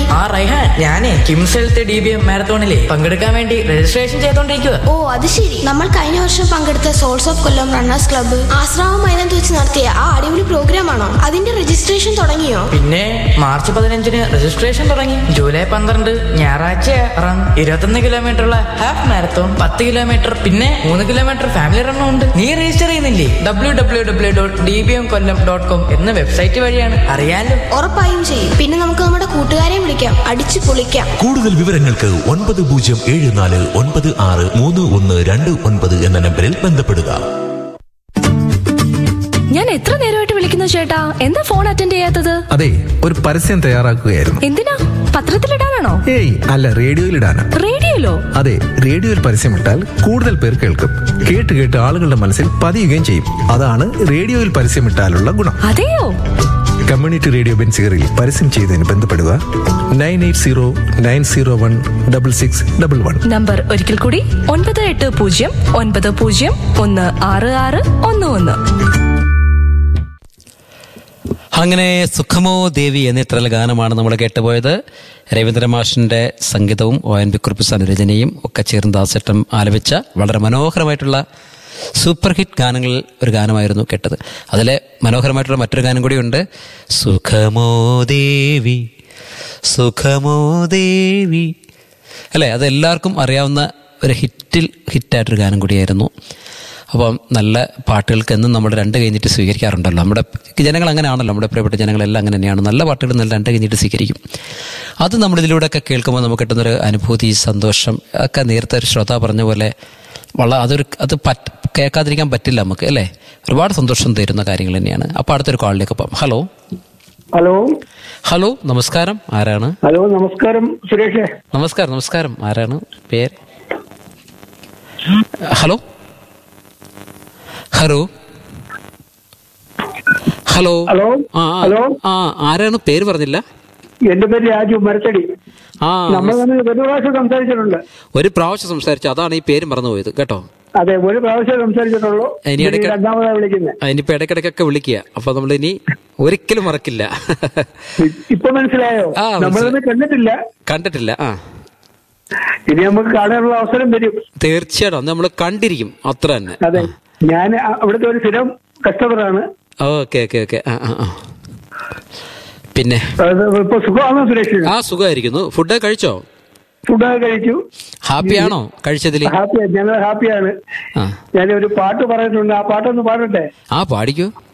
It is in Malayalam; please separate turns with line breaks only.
ആ റൈഹാൻ ഞാനേ KIMS health D B M മാരത്തോണിലെ പങ്കെടുക്കാൻ വേണ്ടി രജിസ്ട്രേഷൻ ചെയ്തോണ്ടിരിക്കുക
ഓ അത് ശരി നമ്മൾ കഴിഞ്ഞ വർഷം പങ്കെടുത്ത souls of Kollam runners club Ashramam മൈതാനത്ത് വെച്ച് നടത്തിയ ആ അടിപൊളി പ്രോഗ്രാം ആണോ അതിന്റെ രജിസ്ട്രേഷൻ തുടങ്ങിയോ
പിന്നെ മാർച്ച് പതിനഞ്ചിന് രജിസ്ട്രേഷൻ തുടങ്ങി ജൂലൈ പന്ത്രണ്ട് ഞായറാഴ്ച റൺ ഇരുപത്തൊന്ന് കിലോമീറ്റർ ഉള്ള ഹാഫ് മാരത്തോൺ പത്ത് കിലോമീറ്റർ പിന്നെ മൂന്ന് കിലോമീറ്റർ ഫാമിലി റണ്ണും ഉണ്ട് നീ രജിസ്റ്റർ ചെയ്യുന്നില്ലേ W W W dot D B M Kollam dot com എന്ന വെബ്സൈറ്റ് വഴിയാണ് അറിയാലോ
ഉറപ്പായും ചെയ്യും പിന്നെ നമുക്ക് നമ്മുടെ കൂട്ടുകാരെ വിളിക്കാം അടിച്ചു പൊളിക്കാം
കൂടുതൽ വിവരങ്ങൾക്ക് ഒൻപത് പൂജ്യം ഏഴ് നാല് ഒൻപത് ആറ് മൂന്ന് ഒന്ന് രണ്ട് ഒൻപത് എന്ന നമ്പറിൽ ബന്ധപ്പെടുക
ഞാൻ എത്ര നേരമായിട്ട് വിളിക്കുന്നു ചേട്ടാ എന്താ ഫോൺ അറ്റൻഡ് ചെയ്യാത്തത്
അതെ ഒരു പരസ്യം തയ്യാറാക്കുകയായിരുന്നു
എന്തിനാ പത്രത്തിലിടാനാണോ
ഏയ് അല്ല റേഡിയോയിലിടാനാ
റേഡിയോയിലോ
അതെ റേഡിയോയിൽ പരസ്യമിട്ടാൽ കൂടുതൽ പേർ കേൾക്കും കേട്ട് കേട്ട് ആളുകളുടെ മനസ്സിൽ പതിയുകയും ചെയ്യും അതാണ് റേഡിയോയിൽ പരസ്യമിട്ടാലുള്ള ഗുണം
അതെയോ
കമ്മ്യൂണിറ്റി റേഡിയോ ബെൻസിഗറിൽ പരസ്യം ചെയ്തതിന് ബന്ധപ്പെടുക nine eight zero nine zero one double six double one
number ഒരിക്കൽ കൂടി ഒൻപത് എട്ട് പൂജ്യം ഒൻപത് പൂജ്യം ഒന്ന് ആറ് ആറ് ഒന്ന് ഒന്ന്
അങ്ങനെ സുഖമോ ദേവി എന്ന ഇത്രല ഗാനമാണ് നമ്മൾ കേട്ടുപോയത് രവീന്ദ്ര മാഷിന്റെ സംഗീതവും ഒ എൻ ബി കുറിപ്പിസാൻ രചനയും ഒക്കെ ചേർന്ന് ദാസേട്ടം ആലപിച്ച വളരെ മനോഹരമായിട്ടുള്ള സൂപ്പർ ഹിറ്റ് ഗാനങ്ങളിൽ ഒരു ഗാനമായിരുന്നു കേട്ടത് അതിലെ മനോഹരമായിട്ടുള്ള മറ്റൊരു ഗാനം കൂടിയുണ്ട് സുഖമോ ദേവി സുഖമോ ദേവി അല്ലേ അത് എല്ലാവർക്കും അറിയാവുന്ന ഒരു ഹിറ്റിൽ ഹിറ്റായിട്ടൊരു ഗാനം കൂടിയായിരുന്നു അപ്പം നല്ല പാട്ടുകൾക്ക് എന്നും നമ്മൾ രണ്ട് കഴിഞ്ഞിട്ട് സ്വീകരിക്കാറുണ്ടല്ലോ നമ്മുടെ ജനങ്ങൾ അങ്ങനെയാണല്ലോ നമ്മുടെ പ്രിയപ്പെട്ട ജനങ്ങളെല്ലാം അങ്ങനെ തന്നെയാണ് നല്ല പാട്ടുകൾ നല്ല രണ്ട് കഴിഞ്ഞിട്ട് സ്വീകരിക്കും അത് നമ്മൾ ഇതിലൂടെയൊക്കെ കേൾക്കുമ്പോൾ നമുക്ക് കിട്ടുന്നൊരു അനുഭൂതി സന്തോഷം ഒക്കെ നേരത്തെ ഒരു ശ്രോത പറഞ്ഞ പോലെ വളരെ അതൊരു അത് പറ്റ കേൾക്കാതിരിക്കാൻ പറ്റില്ല നമുക്ക് അല്ലേ ഒരുപാട് സന്തോഷം തരുന്ന കാര്യങ്ങൾ തന്നെയാണ് അപ്പോൾ അടുത്തൊരു കോളിലേക്ക് പോകാം ഹലോ
ഹലോ
ഹലോ നമസ്കാരം ആരാണ്
ഹലോ നമസ്കാരം സുരേഷ്
നമസ്കാരം നമസ്കാരം ആരാണ് പേര് ഹലോ ഹലോ ഹലോ
ഹലോ
ആ ആ,
ഹലോ
ആ ആരാണ് പേര് പറഞ്ഞില്ല
എന്റെ പേര് രാജു മരത്തടി
ആ
നമ്മൾ തമ്മിൽ ഒരു പ്രാവശ്യം സംസാരിച്ചിട്ടുണ്ട്
ഒരു പ്രാവശ്യം സംസാരിച്ചു അതാണ് ഈ പേര് മറന്നുപോയത് കേട്ടോ
അതെ ഒരു പ്രാവശ്യം സംസാരിച്ചിട്ടുള്ളൂ
ഇനി
ഇത്
ഇടയ്ക്ക്
രണ്ടാമതാ വിളിക്കുന്നത്
അതിനിപ്പോ ഇടയ്ക്കിടയ്ക്കൊക്കെ വിളിക്കുക അപ്പൊ നമ്മൾ ഇനി ഒരിക്കലും മറക്കില്ല
ഇപ്പൊ മനസ്സിലായോ
ആ,
നമ്മൾ
മനസ്സിലായി.
തമ്മിൽ കണ്ടിട്ടില്ല
കണ്ടിട്ടില്ല ആ
ഇനി നമുക്ക് കാണാനുള്ള അവസരം വരും
തീർച്ചയായിട്ടും നമ്മൾ കണ്ടിരിക്കും അത്ര തന്നെ
അതെ ഞാൻ അ- അവിടുത്തെ ഒരു സ്ഥിരം കസ്റ്റമറാണ്
ഓക്കെ ഓക്കെ ഓക്കെ ആ ആ ആ പിന്നെ
അത് ഇപ്പൊ സുഖമാണോ സുരേഷ്
ആ സുഖമായിരിക്കുന്നു ഫുഡ് കഴിച്ചോ
ഫുഡൊക്കെ കഴിച്ചു
ഹാപ്പിയാണോ കഴിച്ചതിൽ
ഹാപ്പിയാണ് ഞങ്ങൾ ഹാപ്പിയാണ്
ആ
ഞാൻ ഒരു പാട്ട് പറഞ്ഞിട്ടുണ്ട് ആ പാട്ടൊന്ന് പാടട്ടെ
ആ പാടിക്കോ